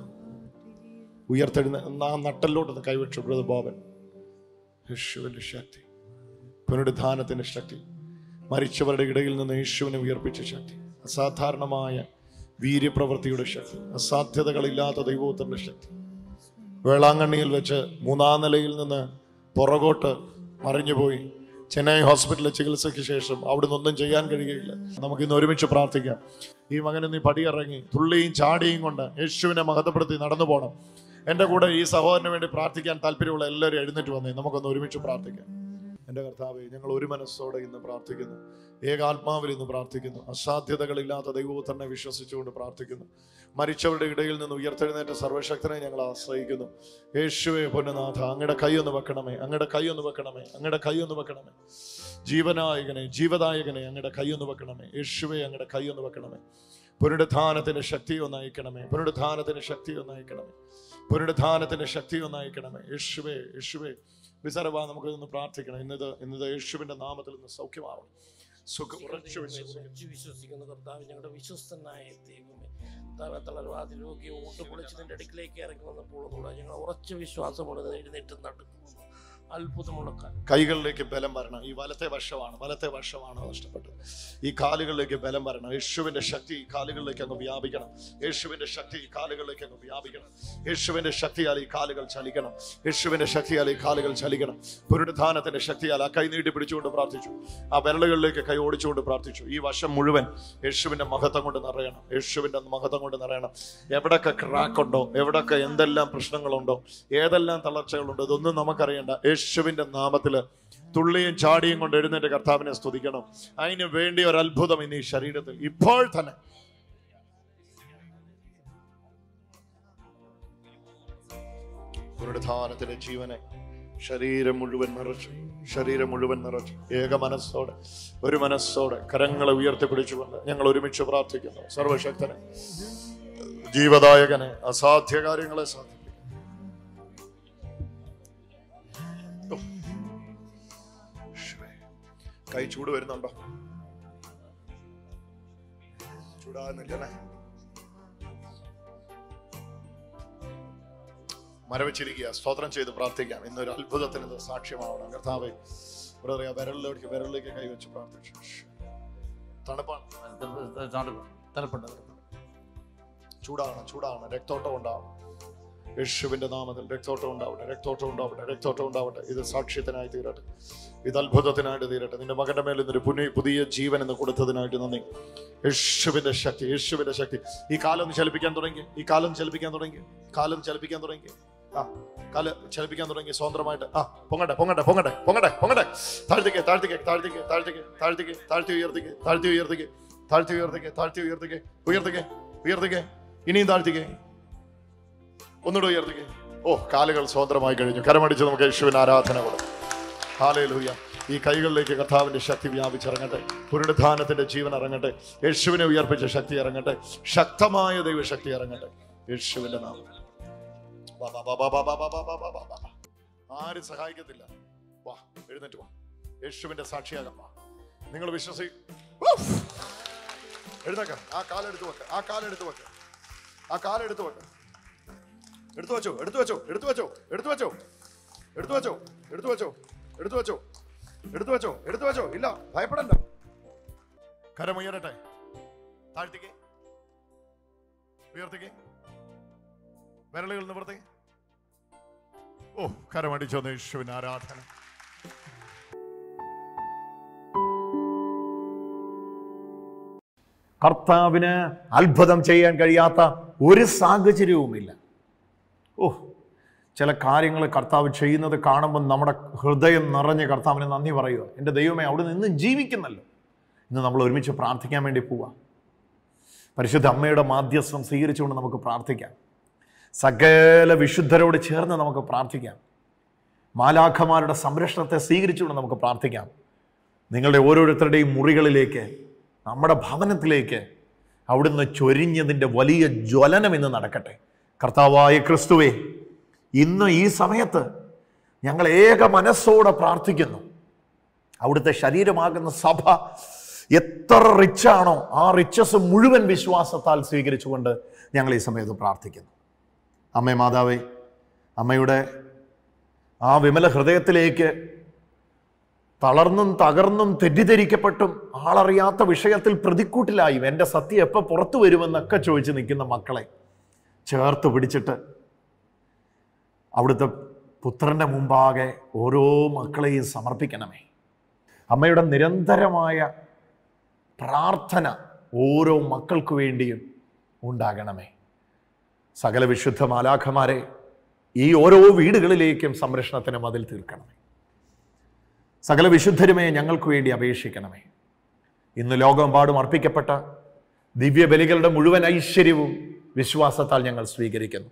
ഉയർത്തെഴുന്ന ആ നട്ടലിലോട്ടൊന്ന് കൈവച്ചു ബ്രദർ ബോബൻ യേശുവിൻ്റെ ശക്തി പുനരുദ്ധാനത്തിൻ്റെ ശക്തി മരിച്ചവരുടെ ഇടയിൽ നിന്ന് യേശുവിനെ ഉയർപ്പിച്ച ശക്തി അസാധാരണമായ വീര്യപ്രവൃത്തിയുടെ ശക്തി അസാധ്യതകളില്ലാത്ത ദൈവോത്തരന്റെ ശക്തി വേളാങ്കണ്ണിയിൽ വെച്ച് മൂന്നാം നിലയിൽ നിന്ന് പുറകോട്ട് മറിഞ്ഞുപോയി ചെന്നൈ ഹോസ്പിറ്റലിലെ ചികിത്സയ്ക്ക് ശേഷം അവിടെ നിന്നൊന്നും ചെയ്യാൻ കഴിയുകയില്ല നമുക്ക് ഇന്ന് ഒരുമിച്ച് പ്രാർത്ഥിക്കാം ഈ മകൻ നീ പടിയിറങ്ങി തുള്ളിയും ചാടിയും കൊണ്ട് യേശുവിനെ മഹത്വപ്പെടുത്തി നടന്നു പോകണം എൻ്റെ കൂടെ ഈ സഹോദരന് വേണ്ടി പ്രാർത്ഥിക്കാൻ താല്പര്യമുള്ള എല്ലാവരും എഴുന്നേറ്റ് വന്നേ നമുക്കൊന്ന് ഒരുമിച്ച് പ്രാർത്ഥിക്കാം എൻ്റെ കർത്താവെ ഞങ്ങൾ ഒരു മനസ്സോടെ ഇന്ന് പ്രാർത്ഥിക്കുന്നു ഏകാത്മാവിൽ ഇന്ന് പ്രാർത്ഥിക്കുന്നു അസാധ്യതകളില്ലാത്ത ദൈവപുത്രനെ വിശ്വസിച്ചുകൊണ്ട് പ്രാർത്ഥിക്കുന്നു മരിച്ചവരുടെ ഇടയിൽ നിന്ന് ഉയർത്തെഴുന്നേറ്റ സർവശക്തനെ ഞങ്ങൾ ആശ്രയിക്കുന്നു യേശുവെ പൊന്നനാഥ അങ്ങയുടെ കൈയൊന്ന് വെക്കണമേ അങ്ങയുടെ കൈയൊന്ന് വെക്കണമേ അങ്ങയുടെ കൈയൊന്ന് വെക്കണമേ ജീവനായകനെ ജീവദായകനെ അങ്ങയുടെ കൈയൊന്ന് വെക്കണമേ യേശുവെ അങ്ങയുടെ കൈയൊന്ന് വെക്കണമേ പുനരുദ്ധാനത്തിന്റെ ശക്തി ഒന്ന് അയക്കണമേ പുനരുദ്ധാനത്തിന്റെ ശക്തി ഒന്ന് അയക്കണമേ പുനരുദ്ധാനത്തിന്റെ ശക്തി ഒന്ന് അയക്കണമേ യേശുവേ യേശുവേ വിസരവാ നമുക്ക് ഇന്ന് പ്രാർത്ഥിക്കണം ഇന്നത് ഇന്നത് യേശുവിന്റെ നാമത്തിൽ നിന്ന് സൗഖ്യമാവണം സുഖം ഉറച്ചു വിശ്വസിക്കുന്നു ഉറച്ചു വിശ്വസിക്കുന്ന കർത്താവ് ഞങ്ങളുടെ വിശ്വസ്തനായ ദൈവമേ കർത്താവ് തളർവാതി രോഗിയെ ഓട്ട് പൊളിച്ച് നിന്റെ അടുക്കിലേക്ക് ഇറങ്ങി വന്നപ്പോൾ ഞങ്ങൾ ഉറച്ച വിശ്വാസമുള്ളത് എഴുന്നേറ്റ് നടക്കുന്നു അത്ഭുതമുള്ള കാലം കൈകളിലേക്ക് ബലം വരണം ഈ വലത്തെ വശമാണ് വലത്തെ വശമാണ് നഷ്ടപ്പെട്ടത് ഈ കാലുകളിലേക്ക് ബലം വരണം യേശുവിന്റെ ശക്തി ഈ കാലുകളിലേക്ക് അങ്ങ് വ്യാപിക്കണം യേശുവിന്റെ ശക്തി ഈ കാലുകളിലേക്ക് അങ്ങ് വ്യാപിക്കണം യേശുവിന്റെ ശക്തിയാൽ ഈ കാലുകൾ ചലിക്കണം യേശുവിന്റെ ശക്തിയാൽ ഈ കാലുകൾ ചലിക്കണം പുനരുദ്ധാനത്തിന്റെ ശക്തിയാൽ ആ കൈ നീട്ടി പിടിച്ചുകൊണ്ട് പ്രാർത്ഥിച്ചു ആ വിരലുകളിലേക്ക് കൈ ഓടിച്ചുകൊണ്ട് പ്രാർത്ഥിച്ചു ഈ വശം മുഴുവൻ യേശുവിന്റെ മഹത്വം കൊണ്ട് നിറയണം യേശുവിന്റെ മഹത്വം കൊണ്ട് നിറയണം എവിടൊക്കെ ക്രാക്ക് ഉണ്ടോ എവിടൊക്കെ എന്തെല്ലാം പ്രശ്നങ്ങളുണ്ടോ ഏതെല്ലാം തളർച്ചകളുണ്ടോ ഇതൊന്നും നമുക്കറിയണ്ട യേശുവിന്റെ നാമത്തില് തുള്ളിയും ചാടിയും കൊണ്ട് എഴുന്നേറ്റ് കർത്താവിനെ സ്തുതിക്കണം അതിന് വേണ്ടി ഒരു അത്ഭുതം ഇന്ന് ഈ ശരീരത്തിൽ ഇപ്പോൾ തന്നെ പുനരുദ്ധാനത്തിന്റെ ജീവനെ ശരീരം മുഴുവൻ നിറച്ചു ശരീരം മുഴുവൻ നിറച്ചു ഏക മനസ്സോടെ ഒരു മനസ്സോടെ കരങ്ങളെ ഉയർത്തിപ്പിടിച്ചുകൊണ്ട് ഞങ്ങൾ ഒരുമിച്ച് പ്രാർത്ഥിക്കുന്നു സർവശക്തനെ ജീവദായകനെ അസാധ്യ കാര്യങ്ങളെ സാധിക്കും കൈ ചൂട് വരുന്നുണ്ടോ ചൂടാകുന്നില്ലല്ലേ മരവച്ചിരിക്കുക സ്തോത്രം ചെയ്ത് പ്രാർത്ഥിക്കാം ഇന്നൊരു അത്ഭുതത്തിന് ഇത് സാക്ഷ്യമാവണം കർത്താവെ ബ്രദറെ ആ വിരലിലേക്ക് വിരലിലേക്ക് കൈവച്ച് പ്രാർത്ഥിച്ചു തണുപ്പാണ് തലപ്പെട്ടത് ചൂടാണ് ചൂടാണ് രക്തോട്ടം ഉണ്ടാവണം യേശുവിന്റെ നാമത്തിൽ രക്തോട്ടം ഉണ്ടാവട്ടെ രക്തോട്ടം ഉണ്ടാവട്ടെ രക്തോട്ടം ഉണ്ടാവട്ടെ ഇത് സാക്ഷ്യത്തിനായി തീരട്ടെ ഇത് അത്ഭുതത്തിനായിട്ട് തീരട്ടെ നിന്റെ മകന്റെ മേൽ ഇന്നൊരു പുതിയ പുതിയ ജീവൻ എന്ന് കൊടുത്തതിനായിട്ട് നന്ദി യേശുവിന്റെ ശക്തി യേശുവിന്റെ ശക്തി ഈ കാലം ഒന്ന് ചലിപ്പിക്കാൻ തുടങ്ങി ഈ കാലം ചലിപ്പിക്കാൻ തുടങ്ങി കാലം ചലിപ്പിക്കാൻ തുടങ്ങി ആ കാല് ചലിപ്പിക്കാൻ തുടങ്ങി സ്വതന്ത്രമായിട്ട് ആ പൊങ്ങട്ടെ പൊങ്ങട്ടെ പൊങ്ങട്ടെ പൊങ്ങട്ടെ പൊങ്ങട്ടെ താഴ്ത്തിക്ക് താഴ്ത്തിക്ക് താഴ്ത്തിക്ക് താഴ്ത്തിക്ക് താഴ്ത്തിക്ക് താഴ്ത്തി ഉയർത്തിക്ക് താഴ്ത്തി ഉയർത്തിക്ക് താഴ്ത്തി ഉയർത്തിക്ക് താഴ്ത്തി ഉയർത്തിക്ക് ഉയർത്തിക്ക് ഉയർത്തിക്ക് ഇനിയും താഴ്ത്തിക്ക് ഒന്നുകൂടെ ഉയർത്തിക്ക് ഓ കാലുകൾ സ്വതന്ത്രമായി കഴിഞ്ഞു കരമടിച്ച് നമുക്ക് യേശുവിന് ആരാധന കൊടുക്കും ഹാലയിലൂയ ഈ കൈകളിലേക്ക് കർത്താവിന്റെ ശക്തി വ്യാപിച്ചിറങ്ങട്ടെ പുനരുദ്ധാനത്തിന്റെ ജീവൻ ഇറങ്ങട്ടെ യേശുവിനെ ഉയർപ്പിച്ച ശക്തി ഇറങ്ങട്ടെ ശക്തമായ ദൈവശക്തി ഇറങ്ങട്ടെ യേശുവിന്റെ നാമം വാ, വാ, വാ, വാ, വാ, വാ, വാ, വാ, വാ, വാ, വാ, വാ. ആരും സഹായിക്കത്തില്ല വാ എഴുന്നേറ്റ് വാ യേശുവിന്റെ സാക്ഷിയാകാം വാ നിങ്ങൾ വിശ്വസി ഉഫ്. എഴുന്നേക്ക ആ കാലെടുത്ത് വെക്ക ആ കാലെടുത്ത് വെക്ക ആ കാലെടുത്ത് വെക്ക എടുത്തു വെച്ചോ എടുത്തു വെച്ചോ എടുത്തു വെച്ചോ എടുത്തു വെച്ചോ എടുത്തു വെച്ചോ എടുത്തു വെച്ചോ എടുത്തു വെച്ചോ എടുത്തു വെച്ചോ എടുത്തു വെച്ചോ ഇല്ല ഭയപ്പെടണ്ട കരമുയരട്ടെ താഴ്ത്തിക്ക് ഉയർത്തിക്ക് വിരലുകൾ നിവർത്തി ഓ കരമടിച്ചോ യേശുവിന് ആരാധന കർത്താവിന് അത്ഭുതം ചെയ്യാൻ കഴിയാത്ത ഒരു സാഹചര്യവുമില്ല ഓ ചില കാര്യങ്ങൾ കർത്താവ് ചെയ്യുന്നത് കാണുമ്പോൾ നമ്മുടെ ഹൃദയം നിറഞ്ഞ് കർത്താവിന് നന്ദി പറയുക എൻ്റെ ദൈവമേ അവിടെ നിന്ന് ജീവിക്കുന്നല്ലോ ഇന്ന് നമ്മൾ ഒരുമിച്ച് പ്രാർത്ഥിക്കാൻ വേണ്ടി പോവാം പരിശുദ്ധ അമ്മയുടെ മാധ്യസ്ഥം സ്വീകരിച്ചുകൊണ്ട് നമുക്ക് പ്രാർത്ഥിക്കാം സകല വിശുദ്ധരോട് ചേർന്ന് നമുക്ക് പ്രാർത്ഥിക്കാം മാലാഖമാരുടെ സംരക്ഷണത്തെ സ്വീകരിച്ചുകൊണ്ട് നമുക്ക് പ്രാർത്ഥിക്കാം നിങ്ങളുടെ ഓരോരുത്തരുടെയും മുറികളിലേക്ക് നമ്മുടെ ഭവനത്തിലേക്ക് അവിടുന്ന് ചൊരിഞ്ഞതിൻ്റെ വലിയ ജ്വലനം ഇന്ന് നടക്കട്ടെ കർത്താവായ ക്രിസ്തുവേ ഇന്ന് ഈ സമയത്ത് ഞങ്ങൾ ഏക മനസ്സോടെ പ്രാർത്ഥിക്കുന്നു അവിടുത്തെ ശരീരമാകുന്ന സഭ എത്ര റിച്ചാണോ ആ റിച്ചസ് മുഴുവൻ വിശ്വാസത്താൽ സ്വീകരിച്ചുകൊണ്ട് ഞങ്ങൾ ഈ സമയത്ത് പ്രാർത്ഥിക്കുന്നു അമ്മേ മാതാവേ അമ്മയുടെ ആ വിമല ഹൃദയത്തിലേക്ക് തളർന്നും തകർന്നും തെറ്റിദ്ധരിക്കപ്പെട്ടും ആളറിയാത്ത വിഷയത്തിൽ പ്രതിക്കൂട്ടിലായും എൻ്റെ സത്യം എപ്പോൾ പുറത്തു വരുമെന്നൊക്കെ ചോദിച്ച് നിൽക്കുന്ന മക്കളെ ചേർത്ത് പിടിച്ചിട്ട് അവിടുത്തെ പുത്രൻ്റെ മുമ്പാകെ ഓരോ മക്കളെയും സമർപ്പിക്കണമേ അമ്മയുടെ നിരന്തരമായ പ്രാർത്ഥന ഓരോ മക്കൾക്ക് വേണ്ടിയും ഉണ്ടാകണമേ സകല വിശുദ്ധ മാലാഖമാരെ ഈ ഓരോ വീടുകളിലേക്കും സംരക്ഷണത്തിന് മതിൽ തീർക്കണമേ സകല വിശുദ്ധരുമേ ഞങ്ങൾക്ക് വേണ്ടി അപേക്ഷിക്കണമേ ഇന്ന് ലോകമെമ്പാടും അർപ്പിക്കപ്പെട്ട ദിവ്യബലികളുടെ മുഴുവൻ ഐശ്വര്യവും വിശ്വാസത്താൽ ഞങ്ങൾ സ്വീകരിക്കുന്നു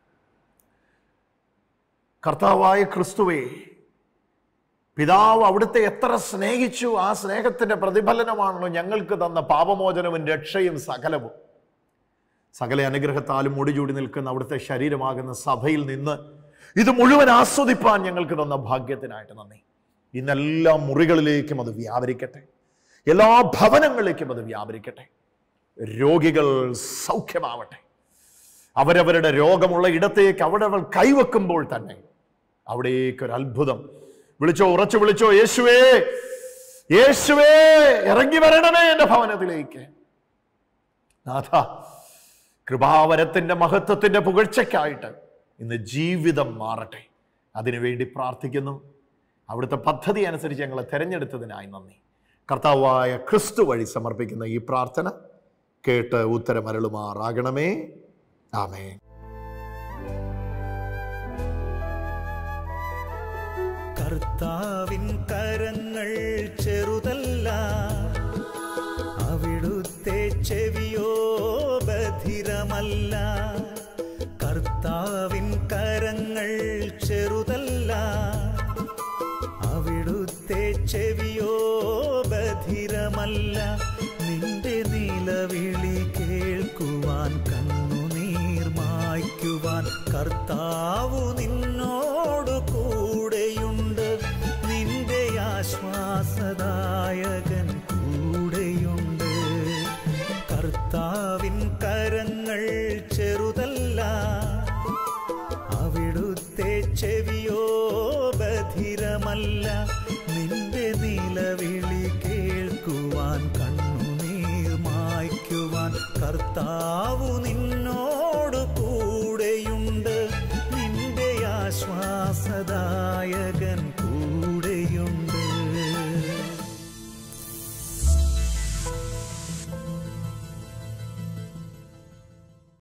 കർത്താവായ ക്രിസ്തുവേ പിതാവ് അവിടുത്തെ എത്ര സ്നേഹിച്ചു ആ സ്നേഹത്തിന്റെ പ്രതിഫലനമാണല്ലോ ഞങ്ങൾക്ക് തന്ന പാപമോചനവും രക്ഷയും സകലവും സകല അനുഗ്രഹത്താലും മുടിചൂടി നിൽക്കുന്ന അവിടുത്തെ ശരീരമാകുന്ന സഭയിൽ നിന്ന് ഇത് മുഴുവൻ ആസ്വദിപ്പാൻ ഞങ്ങൾക്ക് തന്ന ഭാഗ്യത്തിനായിട്ട് നന്ദി ഇന്നെല്ലാ മുറികളിലേക്കും അത് വ്യാപരിക്കട്ടെ എല്ലാ ഭവനങ്ങളിലേക്കും അത് വ്യാപരിക്കട്ടെ രോഗികൾ സൗഖ്യമാവട്ടെ അവരവരുടെ രോഗമുള്ള ഇടത്തേക്ക് അവരവർ കൈവെക്കുമ്പോൾ തന്നെ അവിടേക്ക് ഒരു അത്ഭുതം വിളിച്ചോ ഉറച്ചു വിളിച്ചോ യേശുവേ യേശുവേ ഇറങ്ങി വരണമേ എൻ്റെ ഭവനത്തിലേക്ക് നാഥ കൃപാവരത്തിന്റെ മഹത്വത്തിന്റെ പുകഴ്ചയ്ക്കായിട്ട് ഇന്ന് ജീവിതം മാറട്ടെ അതിനുവേണ്ടി പ്രാർത്ഥിക്കുന്നു അവിടുത്തെ പദ്ധതി അനുസരിച്ച് ഞങ്ങളെ തെരഞ്ഞെടുത്തതിനായി നന്ദി കർത്താവായ ക്രിസ്തു വഴി സമർപ്പിക്കുന്ന ഈ പ്രാർത്ഥന കേട്ട് ഉത്തരമരളുമാറാകണമേ ആമേ കർത്താവിൻ കരങ്ങൾ ചെറുതല്ല അവിടുത്തെ ചെവിയോ ബധിരമല്ല കർത്താവിൻ കരങ്ങൾ ചെറുതല്ല അവിടുത്തെ ചെവിയോ ബധിരമല്ല നിന്റെ നിലവിളി കേൾക്കുവാൻ കണ്ണുനീർ കർത്താവു നിൻ